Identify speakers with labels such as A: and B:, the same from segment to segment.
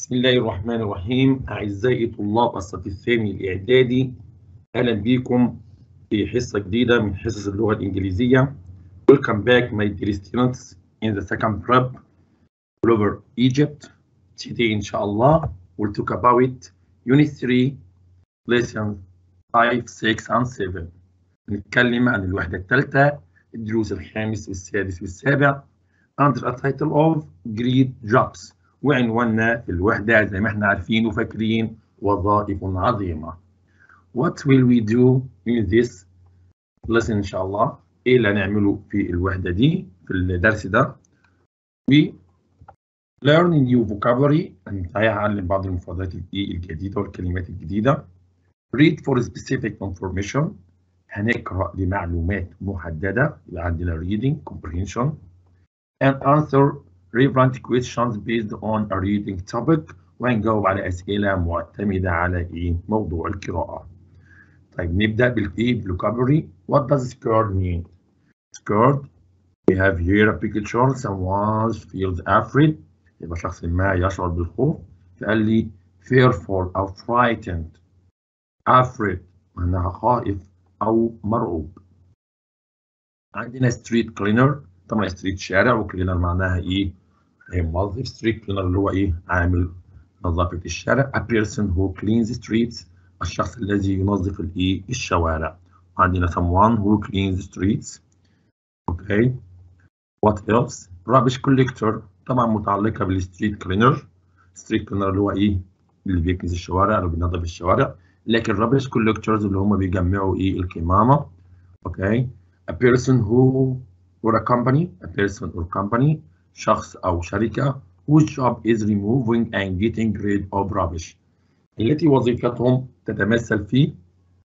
A: بسم الله الرحمن الرحيم أعزائي طلاب الصف الثاني الإعدادي أهلا بكم في حصة جديدة من حصص اللغة الإنجليزية Welcome back my dear students in the second prep all over Egypt Today إن شاء الله we'll talk about Unit 3 Lessons 5, 6 and 7 نتكلم عن الوحدة الثالثة الدروس الخامس والسادس والسابع under a title of Great Jobs وعنواننا في الوحدة زي ما احنا عارفين وفاكرين وظائف عظيمة. What will we do in this lesson إن شاء الله؟ إيه اللي هنعمله في الوحدة دي في الدرس ده؟ We learn new vocabulary هنتعلم بعض المفردات الجديدة والكلمات الجديدة. Read for specific information هنقرأ لمعلومات محددة يبقى عندنا reading comprehension and answer relevant questions based on a reading topic وهنجاوب على أسئلة معتمدة على إيه؟ موضوع القراءة. طيب نبدأ بالإيه؟ بالvocabulary. What does scared mean? Scared we have here a picture someone feels afraid يبقى شخص ما يشعر بالخوف فقال لي fearful أو frightened afraid معناها خائف أو مرعوب. عندنا street cleaner طبعا ستريت شارع وكلينر معناها ايه؟ موظف ستريت كلينر اللي هو ايه؟ عامل نظافة الشارع a person who cleans streets الشخص الذي ينظف الايه؟ الشوارع عندنا someone who cleans streets اوكي what else؟ rubbish collector طبعا متعلقة بالستريت كلينر ستريت كلينر اللي هو ايه؟ اللي بيكنس الشوارع اللي بينظف الشوارع لكن rubbish collectors اللي هم بيجمعوا ايه؟ القمامة اوكي a person who or a company, a person or company, شخص أو شركة whose job is removing and getting rid of rubbish التي وظيفتهم تتمثل في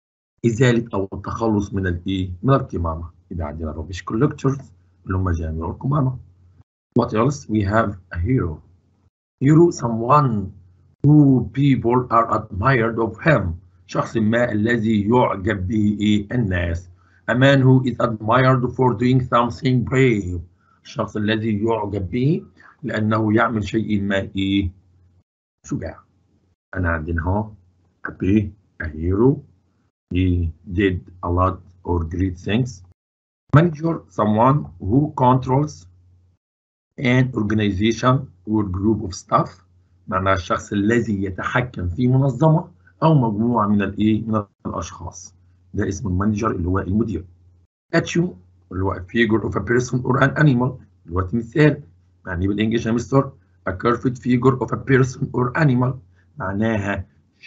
A: إزالة أو التخلص من الإيه؟ من القمامة يبقى عندنا rubbish collectors اللي هم جامعوا القمامة. What else? We have a hero. Hero someone who people are admired of him شخص ما الذي يعجب به إيه؟ الناس. A man who is admired for doing something brave. الشخص الذي يعجب به لأنه يعمل شيء ما إيه؟ شجاع. أنا عندنا هو a be a hero. He did a lot or great things. Manager, someone who controls an organization or group of staff. معناها الشخص الذي يتحكم في منظمة أو مجموعة من الإيه؟ من الأشخاص. ده اسم المانجر اللي هو المدير. statue اللي هو a figure of a person or an animal اللي هو تمثال يعني بالانجلش يا مستر a curved figure of a person or animal معناها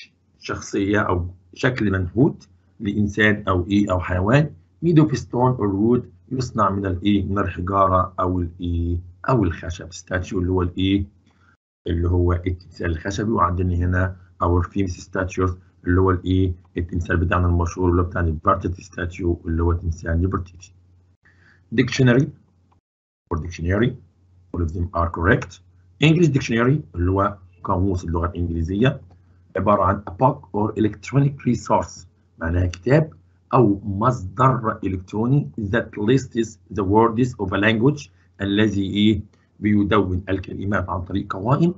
A: شخصية أو شكل منحوت لإنسان أو إيه أو حيوان made of stone or wood يصنع من الإيه من الحجارة أو الإيه أو الخشب statue اللي هو الإيه اللي هو التمثال الخشبي وعندنا هنا our famous statues اللي هو الايه التمثال بتاعنا المشهور اللي هو بتاع نيفرتيتي ستاتيو اللي هو تمثال نيفرتيتي dictionary or dictionary all of them are correct English dictionary اللي هو قاموس اللغة الإنجليزية عبارة عن a book or electronic resource معناها كتاب أو مصدر إلكتروني that lists the words of a language الذي إيه بيدون الكلمات عن طريق قوائم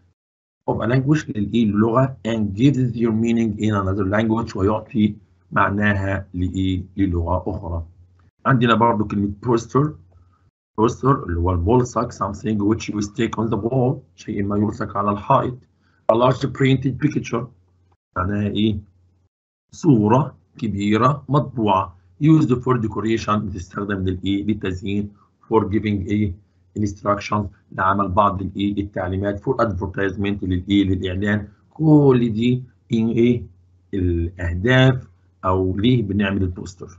A: of a language للإيه اللغة and gives your meaning in another language ويعطي معناها لإيه للغة أخرى. عندنا برضو كلمة poster poster اللي هو الملصق something which you stick on the wall شيء ما يلصق على الحائط. a large printed picture معناها إيه؟ صورة كبيرة مطبوعة used for decoration بتستخدم للإيه؟ للتزيين for giving إيه؟ instructions لعمل بعض الايه التعليمات فور ادفرتايزمنت للايه للاعلان كل دي ان ايه الاهداف او ليه بنعمل البوستر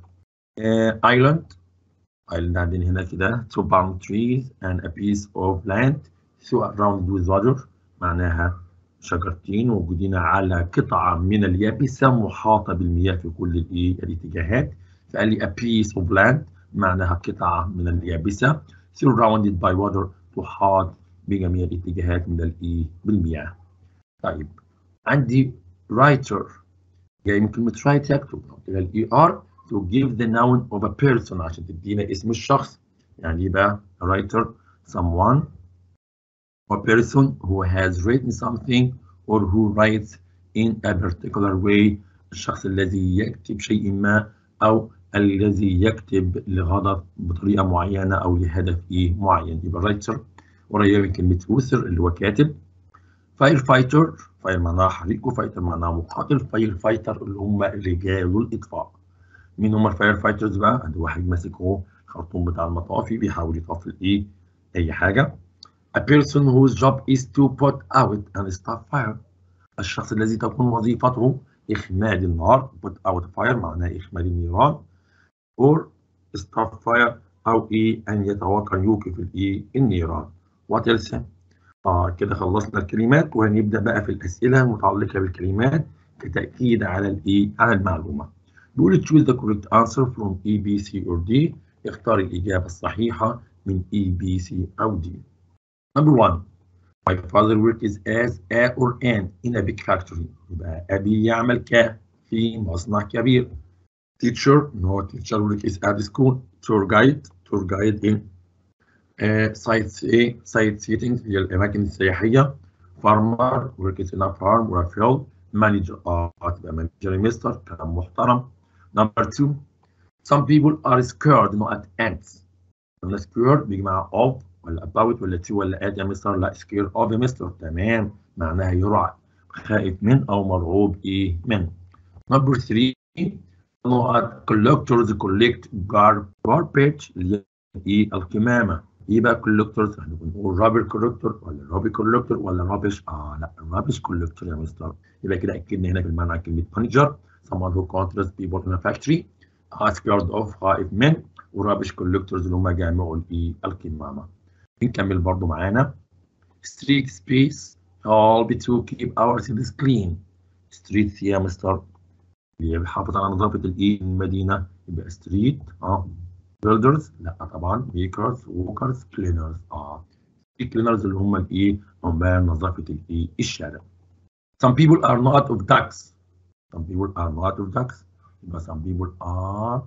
A: ايلاند ايلاند عندنا هنا كده two palm trees and a piece of land surrounded with water معناها شجرتين موجودين على قطعه من اليابسه محاطه بالمياه في كل الايه الاتجاهات فقال لي a piece of land معناها قطعه من اليابسه surrounded by water تحاط بجميع الاتجاهات من الايه بالمياه. طيب عندي writer جاي من كلمة write يكتب الاي ار to give the noun of a person عشان تدينا اسم الشخص يعني يبقى writer someone a person who has written something or who writes in a particular way الشخص الذي يكتب شيء ما أو الذي يكتب لغرض بطريقة معينة أو لهدف إيه معين يبقى writer قريبة من كلمة author اللي هو كاتب فاير فايتر فاير معناها حريق وفايتر معناها مقاتل فاير فايتر اللي هم رجال الإطفاء مين هم الفاير فايترز بقى؟ عند واحد ماسك اهو خرطوم بتاع المطافي بيحاول يطفي ايه أي حاجة A person whose job is to put out and stop fire الشخص الذي تكون وظيفته إخماد النار put out fire معناه إخماد النيران or stop fire أو إيه أن يتوقع يوقف الإيه النيران what else آه كده خلصنا الكلمات وهنبدأ بقى في الأسئلة المتعلقة بالكلمات كتأكيد على الإيه على المعلومة بيقول choose the correct answer from A B C or D اختار الإجابة الصحيحة من A B C أو D number one My father works as a or an in a big factory. يبقى أبي يعمل ك في مصنع كبير. Teacher, no teacher works at school. Tour guide, tour guide in uh, sites A, site seating هي الأماكن السياحية. Farmer works in a farm or a field. Manager اه تبقى manager مستر كلام محترم. Number two, some people are scared not at ants. قلنا scared بيجي مع of ولا about ولا to ولا at يا مستر لا scared of يا مستر تمام معناها يرعب خائف من او مرعوب ايه من number three نقط collectors collect garbage اللي هي ايه القمامه ايه بقى collectors احنا بنقول rubber collector ولا rubber collector ولا rubbish اه لا rubbish collector يا مستر يبقى كده اكدنا هنا في المعنى كلمه manager someone who controls people in a factory are scared of خائف من ورابش collectors اللي هم جامعوا الايه القمامه نكمل برضو معانا street space help to keep our cities clean street يا مستر اللي بيحافظ على نظافة الايه المدينة يبقى street اه builders لا طبعا makers workers cleaners اه cleaners اللي هم الايه عمال نظافة الايه الشارع some people are not of ducks some people are not of ducks يبقى some people are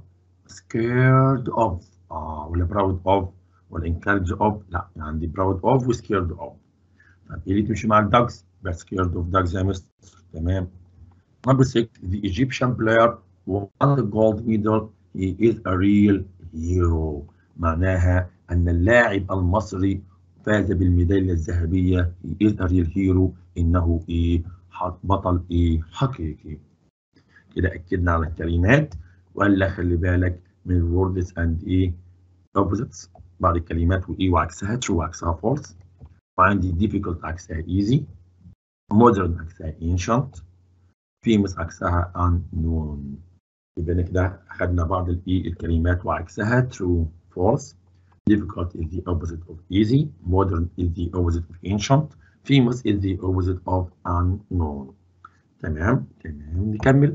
A: scared of اه ولا proud of ولا encourage of لا عندي proud of و scared of طب ايه اللي تمشي مع الدوجز يبقى scared of dogs يا مستر تمام number six the Egyptian player won the gold medal he is a real hero معناها ان اللاعب المصري فاز بالميداليه الذهبيه he is a real hero انه ايه بطل ايه حقيقي كده اكدنا على الكلمات ولا خلي بالك من words and ايه opposites بعض الكلمات وايه وعكسها true وعكسها false وعندي difficult عكسها easy modern عكسها ancient famous عكسها unknown يبقى كده اخذنا بعض الايه الكلمات وعكسها true false difficult is the opposite of easy modern is the opposite of ancient famous is the opposite of unknown تمام تمام نكمل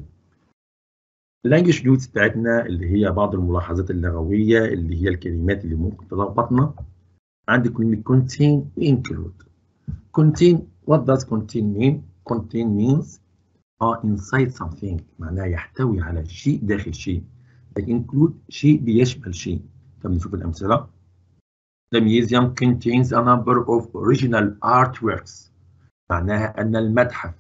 A: اللانجوج نوتس بتاعتنا اللي هي بعض الملاحظات اللغويه اللي هي الكلمات اللي ممكن تلخبطنا عندي كلمه contain include contain what does contain mean contain means are inside something معناها يحتوي على شيء داخل شيء include شيء بيشمل شيء طب نشوف الامثله The museum contains a number of original artworks معناها ان المتحف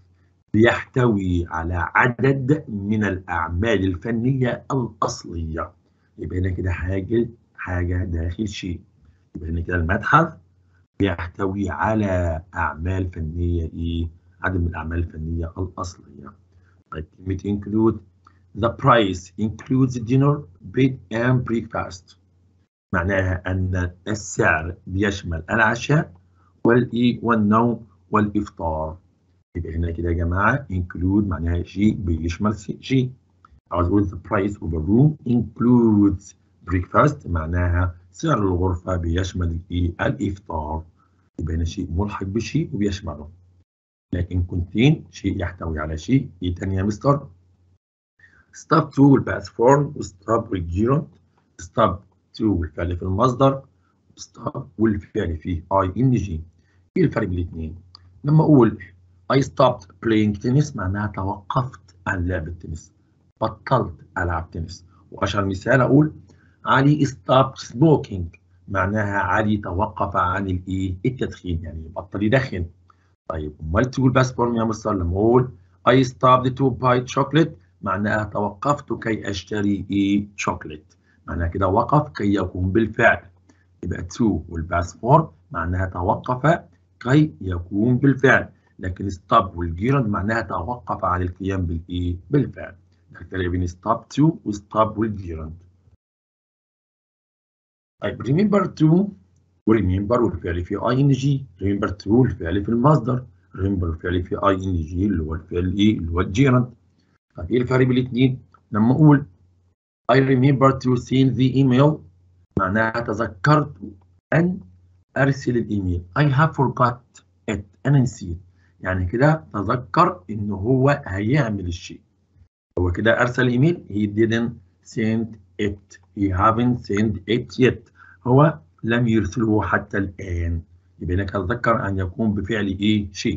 A: بيحتوي على عدد من الأعمال الفنية الأصلية يبقى هنا كده حاجة حاجة داخل شيء يبقى هنا كده المتحف بيحتوي على أعمال فنية إيه؟ عدد من الأعمال الفنية الأصلية طيب كلمة include the price includes dinner bed and breakfast معناها أن السعر بيشمل العشاء والإيه والنوم والإفطار يبقى هنا كده يا جماعه include معناها شيء بيشمل شيء عاوز اقول the price of a room includes breakfast معناها سعر الغرفه بيشمل ايه الافطار يبقى هنا شيء ملحق بشيء وبيشمله لكن contain شيء يحتوي على شيء ايه تاني يا مستر stop to والباس فورم stop والجيرونت stop to والفعل في المصدر stop والفعل فيه اي ان جي ايه الفرق بين الاثنين لما اقول I stopped playing tennis معناها توقفت عن لعب التنس بطلت ألعب تنس وعشان مثال أقول علي stopped smoking معناها علي توقف عن الايه التدخين يعني بطل يدخن طيب امال تقول باست فورم يا مستر لما اقول I stopped to buy chocolate معناها توقفت كي اشتري ايه شوكليت معناها كده وقف كي يقوم بالفعل يبقى to والباست فورم معناها توقف كي يقوم بالفعل لكن stop والجيرند معناها توقف عن القيام بالايه بالفعل الفرق بين stop to وstop والجيرند طيب remember to وريمبر والفعل في اي ان جي remember to الفعل في المصدر remember الفعل في اي ان جي اللي هو الفعل ايه اللي هو الجيرند طب ايه الفرق بين الاثنين لما اقول I remember to send the email معناها تذكرت ان ارسل الايميل I have forgot it انا نسيت يعني كده تذكر ان هو هيعمل الشيء هو كده ارسل ايميل he didn't send it he haven't sent it yet هو لم يرسله حتى الان يبقى هناك تذكر ان يقوم بفعل ايه شيء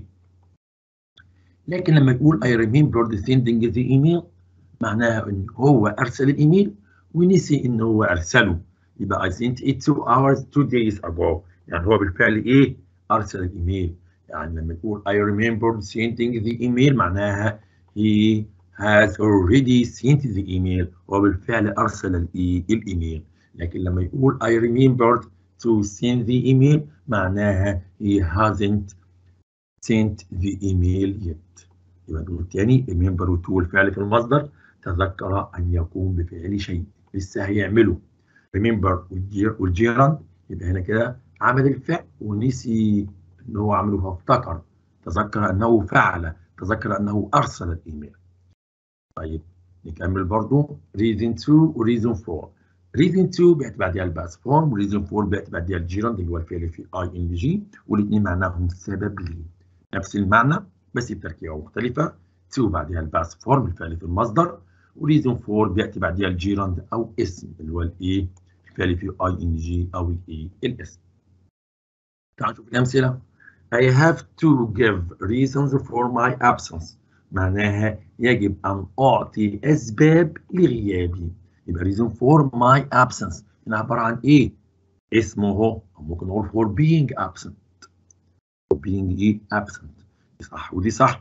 A: لكن لما يقول I remember sending the email معناها ان هو ارسل الايميل ونسي ان هو ارسله يبقى I sent it two hours two days ago يعني هو بالفعل ايه ارسل الايميل يعني لما نقول I remember sending the email معناها he has already sent the email هو بالفعل ارسل الايميل لكن لما يقول I remembered to send the email معناها he hasn't sent the email yet يبقى نقول تاني remember to الفعل في المصدر تذكر ان يقوم بفعل شيء لسه هيعمله remember والجيران يبقى هنا كده عمل الفعل ونسي ان هو عمله فافتكر تذكر انه فعل تذكر انه ارسل الايميل طيب نكمل برضو reason 2 و reason 4 reason 2 بيأتي بعدها الباس فورم و reason 4 بيأتي بعدها الجيران اللي هو الفعل في اي ان جي والاثنين معناهم سبب لي نفس المعنى بس بتركيبه مختلفه 2 بعدها الباس فورم الفعل في المصدر وريزون 4 بياتي بعدها الجيراند او اسم اللي هو الايه الفعل في اي ان جي او الايه الاسم تعالوا نشوف الامثله I have to give reasons for my absence معناها يجب ان اعطي اسباب لغيابي يبقى reason for my absence هنا عباره عن ايه اسمه هو ممكن نقول for being absent for being ايه absent دي صح ودي صح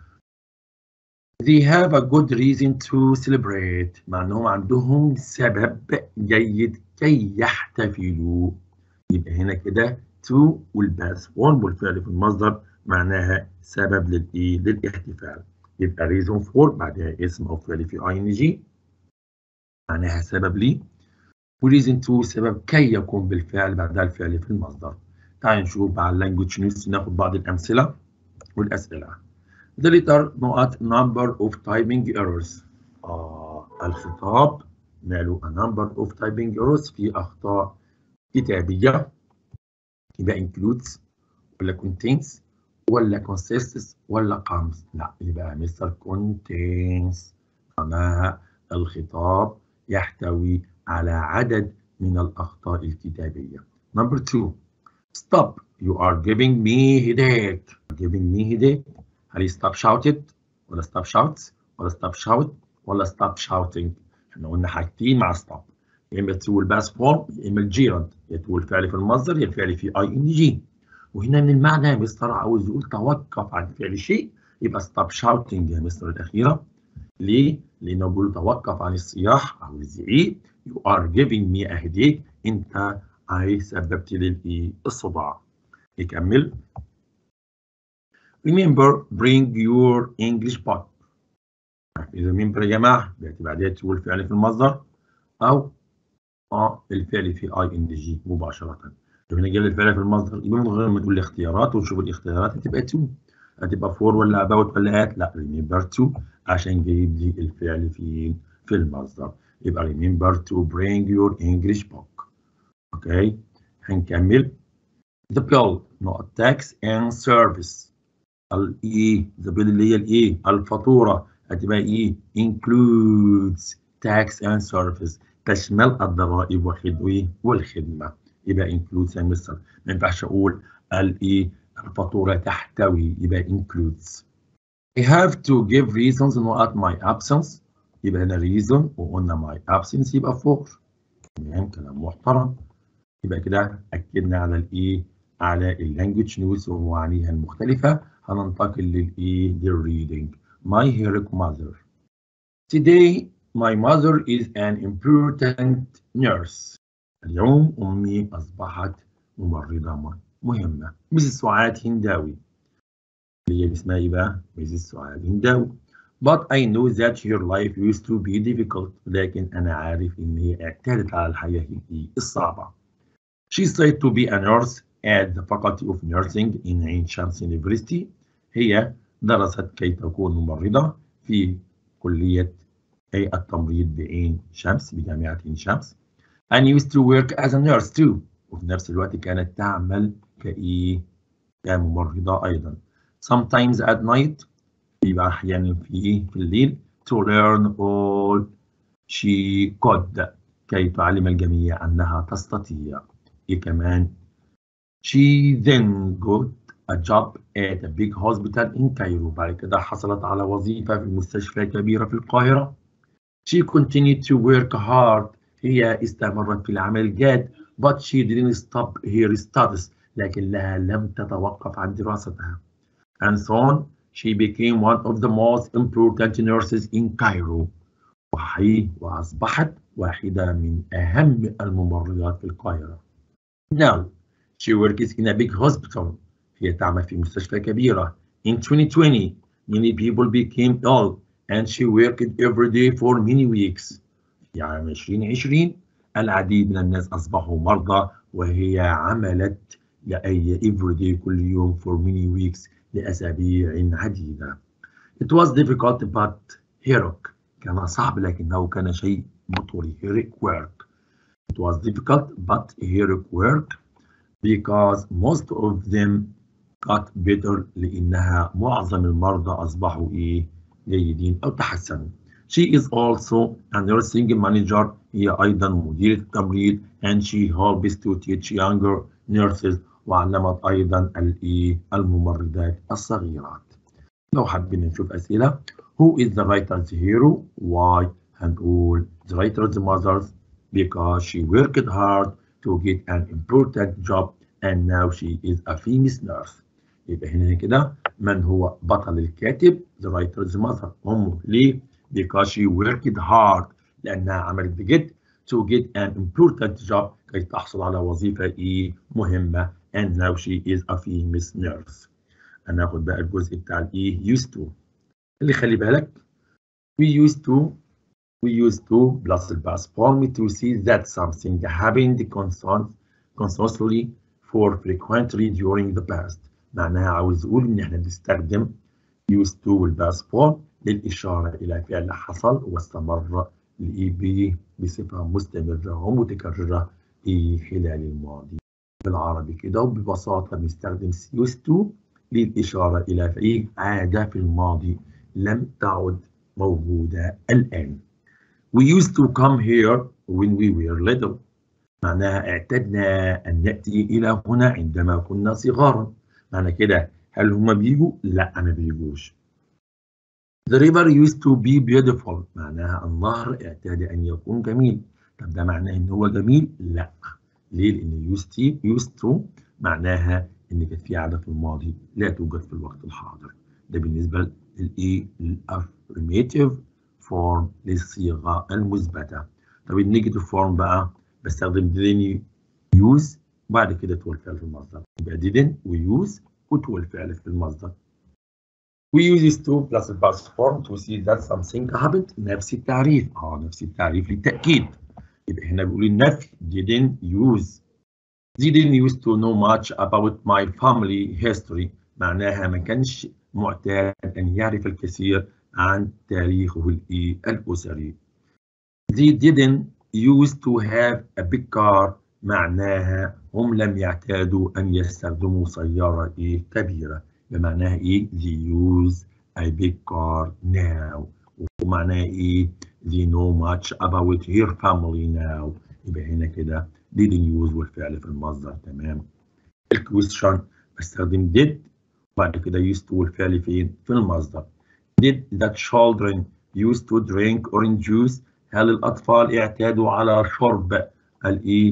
A: They have a good reason to celebrate مع انهم عندهم سبب جيد كي يحتفلوا يبقى هنا كده to والباس فورم والفعل في المصدر معناها سبب للايه للاحتفال يبقى reason for بعدها اسم او فعل في اي ان جي معناها سبب لي وريزن تو سبب كي يكون بالفعل بعدها الفعل في المصدر تعال نشوف مع اللانجوج نيوز ناخد بعض الامثله والاسئله The letter نقط number of typing errors آه الخطاب ماله a number of typing errors في أخطاء كتابية يبقى includes ولا contains ولا consists ولا comes لا يبقى مستر contains معناها الخطاب يحتوي على عدد من الأخطاء الكتابية number two stop you are giving me headache giving me headache هل stop shouted ولا stop shouts ولا stop shout ولا stop shouting احنا قلنا حاجتين مع stop يا اما تقول باس فورم يا اما الجيرند يا تقول فعل في المصدر يا الفعل في اي ان جي وهنا من المعنى يا مستر عاوز يقول توقف عن فعل شيء يبقى stop shouting يا مستر الاخيره ليه؟ لانه بيقول توقف عن الصياح او الزعيق you are giving me a headache انت اي سببت لي الصداع نكمل remember bring your English book إذا remember يا جماعة بيأتي بعدها تقول فعل في المصدر أو اه الفعل في اي ان جي مباشرة لو هنا جاب الفعل في المصدر يبقى من غير ما تقول الاختيارات ونشوف الاختيارات هتبقى تو هتبقى فور ولا اباوت ولا ات لا remember to عشان جايب لي الفعل في في المصدر يبقى remember to bring your English book اوكي هنكمل the bill not tax and service الايه the bill اللي هي الايه الفاتوره هتبقى ايه includes tax and service تشمل الضرائب والخدمه يبقى includes يا مستر ما ينفعش اقول الايه الفاتوره تحتوي يبقى includes I have to give reasons not my absence يبقى هنا reason وقلنا my absence يبقى for تمام كلام محترم يبقى كده اكدنا على الايه على اللانجوج نيوز ومعانيها المختلفه هننتقل للايه للريدنج My heroic mother Today my mother is an important nurse اليوم أمي أصبحت ممرضة مهمة مسز سعاد هنداوي اللي هي اسمها إيه بقى؟ مسز سعاد هنداوي But I know that her life used to be difficult لكن أنا عارف إن هي اعتادت على الحياة الصعبة She started to be a nurse at the Faculty of Nursing in Ain Shams University هي درست كي تكون ممرضة في كلية التمريض بعين شمس بجامعة عين شمس and used to work as a nurse too وفي نفس الوقت كانت تعمل كإيه كممرضة أيضا sometimes at night يبقى أحيانا في إيه في الليل to learn all she could كي تعلم الجميع أنها تستطيع إيه كمان she then got a job at a big hospital in Cairo بعد كده حصلت على وظيفة في مستشفى كبيرة في القاهرة she continued to work hard هي استمرت في العمل الجاد but she didn't stop her studies لكنها لم تتوقف عن دراستها and so on she became one of the most important nurses in Cairo وحي وأصبحت واحدة من أهم الممرضات في القاهرة now she works in a big hospital هي تعمل في مستشفى كبيرة in 2020 many people became ill and she worked every day for many weeks في عام 2020 العديد من الناس أصبحوا مرضى وهي عملت لأي every day كل يوم for many weeks لأسابيع عديدة. It was difficult but heroic كان صعب لكنه كان شيء مطوري heroic work. It was difficult but heroic work because most of them got better لأنها معظم المرضى أصبحوا إيه جيدين أو تحسنوا. She is also a nursing manager هي أيضا مديرة التمريض and she helps to teach younger nurses وعلمت أيضا الإيه الممرضات الصغيرات. لو حابين نشوف أسئلة Who is the writer's hero? Why? هنقول the writer's mother because she worked hard to get an important job and now she is a famous nurse. يبقى هنا كده من هو بطل الكاتب the writer's mother أمه ليه؟ because she worked hard لأنها عملت بجد to get an important job كي تحصل على وظيفة إيه مهمة and now she is a famous nurse. هناخد بقى الجزء بتاع الإيه used to اللي خلي بالك we used to we used to plus the past form to see that something happened constantly for frequently during the past معناها عاوز أقول إن إحنا بنستخدم used to والباست فورم للإشارة إلى فعل حصل واستمر الإي بصفة مستمرة ومتكررة خلال الماضي بالعربي كده وببساطة بنستخدم used to للإشارة إلى فعل عادة في الماضي لم تعد موجودة الآن. We used to come here when we were little. معناها اعتدنا أن نأتي إلى هنا عندما كنا صغارا. معنى كده هل هم بيجوا؟ لا أنا بيجوش. The river used to be beautiful معناها النهر اعتاد أن يكون جميل طب ده معناه إن هو جميل؟ لا ليه؟ لأن used to, used to معناها إن كانت في عادة في الماضي لا توجد في الوقت الحاضر ده بالنسبة للإيه؟ للأفرميتيف فورم للصيغة المثبتة طب النيجاتيف فورم بقى بستخدم didn't use وبعد كده تو الفعل في المصدر يبقى didn't وuse وتو الفعل في المصدر We use these two plus the past form to see that something happened. نفس التعريف. اه نفس التعريف للتأكيد. يبقى هنا بيقول النفي didn't use. Didn't used to know much about my family history. معناها ما كانش معتاد أن يعرف الكثير عن تاريخه الأسري. They didn't used to have a big car. معناها هم لم يعتادوا أن يستخدموا سيارة كبيرة. بمعناها ايه they use a big car now ومعناها ايه they know much about her family now يبقى هنا كده didn't use والفعل في المصدر تمام الكويستشن بستخدم did وبعد كده used to والفعل فين في المصدر did the children used to drink orange juice هل الأطفال اعتادوا على شرب الايه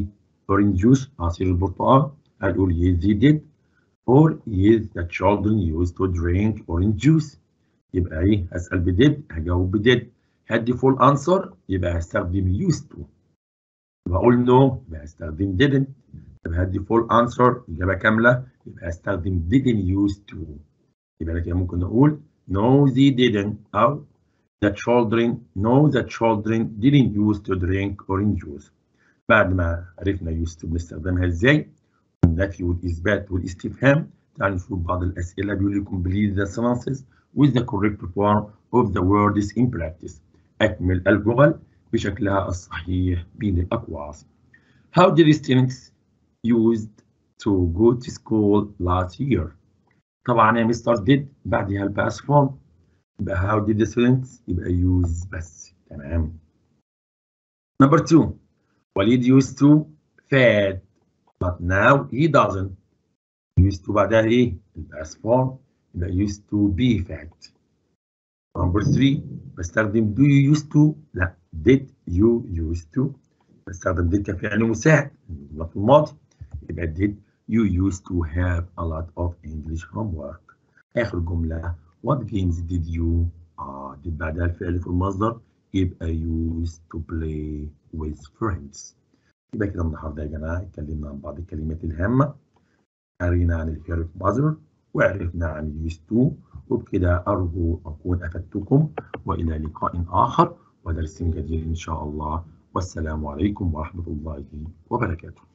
A: orange juice عصير البرتقال هنقول yes they did or yes the children used to drink orange juice يبقى ايه هسأل بديد هجاوب بديد هدي full answer يبقى هستخدم used to يبقى اقول no يبقى هستخدم didn't يبقى هدي full answer إجابة كاملة يبقى هستخدم didn't used to يبقى لكن ممكن نقول no they didn't أو the children no the children didn't used to drink orange juice بعد ما عرفنا used to بنستخدمها ازاي النفي والإثبات والاستفهام تعالوا نشوف بعض الأسئلة بيقول لكم complete the sentences with the correct form of the words in practice أكمل الجمل بشكلها الصحيح بين الأقواس How did the students used to go to school last year طبعا يا مستر did بعدها الباس فورم يبقى how did the students يبقى use بس تمام number two وليد used to fed but now he doesn't used to بعدها ايه الباس فورم يبقى used to be fed number three بستخدم do you used to لا did you used to بستخدم did كفعل مساعد في الماضي يبقى did you used to have a lot of English homework آخر جملة what games did you آه did بعدها الفعل في المصدر يبقى used to play with friends يبقى كده النهارده يا جماعة اتكلمنا عن بعض الكلمات الهامة قرينا عن الهيرف ماذر وعرفنا عن used to وبكده أرجو أكون أفدتكم وإلى لقاء آخر ودرس جديد إن شاء الله والسلام عليكم ورحمة الله وبركاته